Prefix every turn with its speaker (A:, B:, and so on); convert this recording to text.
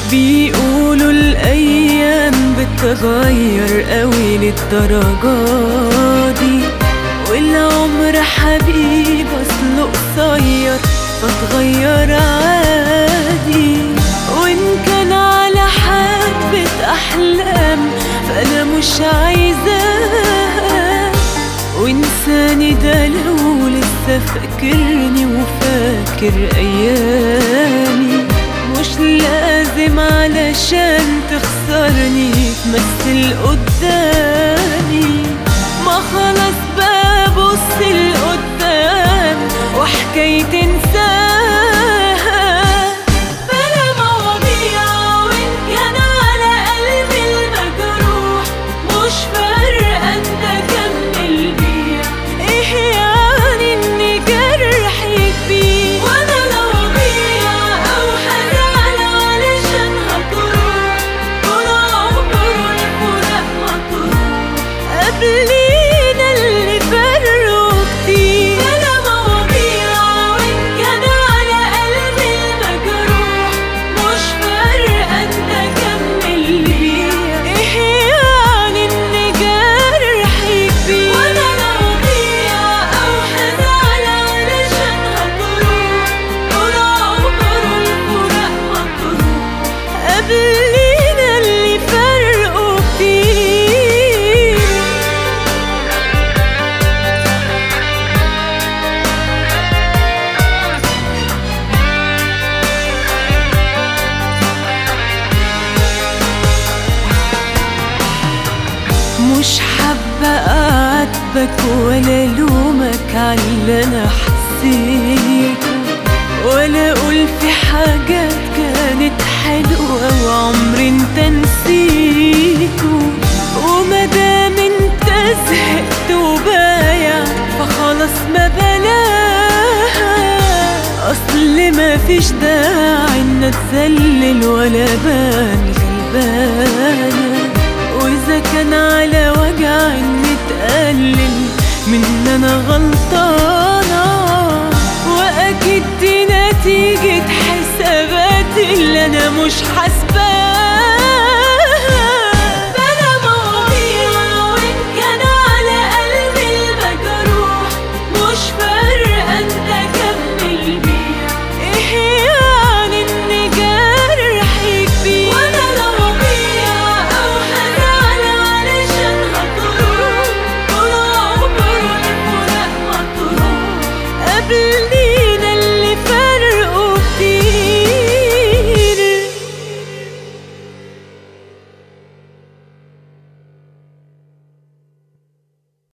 A: بيقولوا الأيام بتغير قوي للدرجة دي والعمر حبيب أصله قصير فتغير عادي وإن كان على حبة أحلام فأنا مش عايزاها وإنساني ده لو لسه فاكرني وفاكر أيامي مش لازم علشان تخسرني تمثل قدامي ما خلاص ببص لقدام وحكاية انساها بلا مواضيع وان كان على قلبي المجروح مش فارقة انت كمل بيع ايه يعني ان جرحي كبير وانا لو اضيع او هزعل علشان هتروح طول عمره الفراق مطروح قبلينا اللي فرقوا كتير بلا مواضيع وان كان على قلبي المجروح مش فارقة انت كمل بيع ايه يعني ان جرحي كبير وانا لو اضيع او هزعل علشان هتروح طول عمره الفراق مطروح قبلينا اللي فرقوا كتير مش حابة أعاتبك ولا لومك على اللي أنا حسيته ولا أقول في حاجات كانت حلوة وعمري أنت نسيته ومادام أنت زهقت وبايع فخلاص ما بلاها أصل ما فيش داعي إن أتذلل ولا بان غلبانة وإذا كان على وجع إن تقلل من إن أنا غلطانة وأكيد دي نتيجة حسابات اللي أنا مش حاسباها